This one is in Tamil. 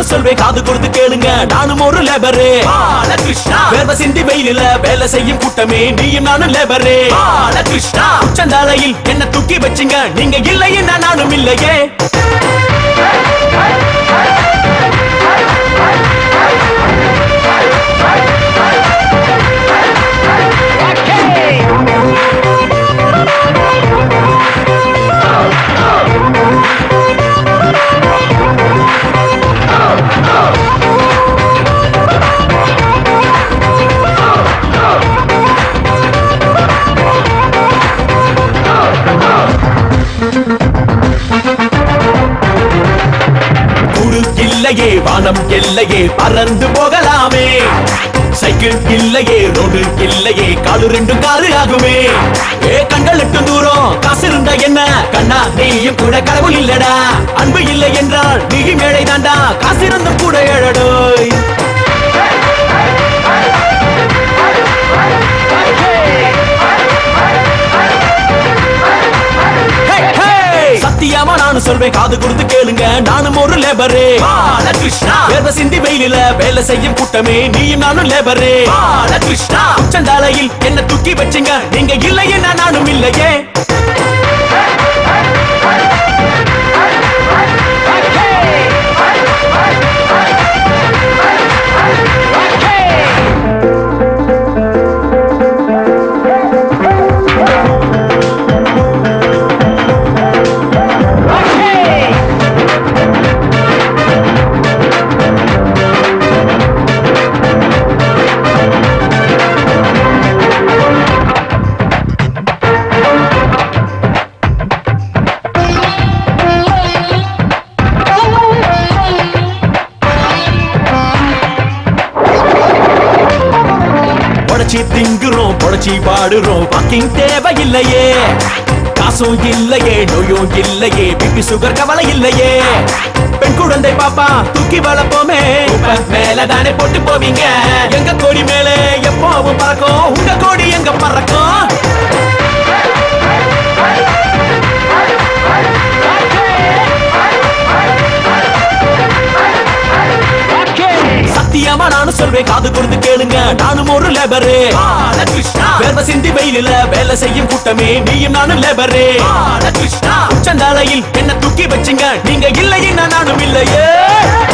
நானும் சொல்வேன் காது கொடுத்து கேளுங்க நானும் ஒரு லேபரு கிருஷ்ணா வேர்வ சிந்தி வெயிலில வேலை செய்யும் கூட்டமே நீயும் நானும் லேபரு கிருஷ்ணா உச்சந்தாலையில் என்ன தூக்கி வச்சுங்க நீங்க இல்லைன்னா நானும் இல்லையே குடு இல்லையே வானம் இல்லையே பறந்து போகலாமே சைக்கிள் இல்லையே ரோடு இல்லையே காலு ரெண்டு காலு ஆகுமே ஏ கண்கள் எட்டும் தூரம் காசு இருந்தா என்ன கண்ணா நீயும் கூட கடவுள் இல்லடா அன்பு இல்லை என்றால் நீ மேடை தாண்டா காசு இருந்தும் கூட ஏழடோய் Hey, hey! சத்தியமா நானும் சொல்வேன் காது கொடுத்து கேளுங்க நானும் ஒரு லேபரு கிருஷ்ணா வேர்வ சிந்தி வெயிலில வேலை செய்யும் கூட்டமே நீயும் நானும் லேபரு கிருஷ்ணா உச்சந்தாலையில் என்ன தூக்கி வச்சுங்க நீங்க இல்லைன்னா நானும் இல்லையே உடச்சி திங்குறோம் புடச்சி பாடுறோம் வாக்கிங் தேவையில்லையே காசும் இல்லையே நோயும் இல்லையே பிபி சுகர் கவலை இல்லையே பெண் குழந்தை பாப்பா தூக்கி வளர்ப்போமே உப்ப மேல தானே போட்டு போவீங்க எங்க கோடி மேலே எப்பவும் பறக்கும் உங்க கோடி எங்க பறக்கும் சத்தியமா நானும் சொல்வேன் காது கொடுத்து கேளுங்க நானும் ஒரு லேபரு கிருஷ்ணா வேர்வ சிந்தி வெயிலில வேலை செய்யும் கூட்டமே நீயும் நானும் லேபரு கிருஷ்ணா உச்சந்தாலையில் என்ன தூக்கி வச்சுங்க நீங்க இல்லைன்னா நானும் இல்லையே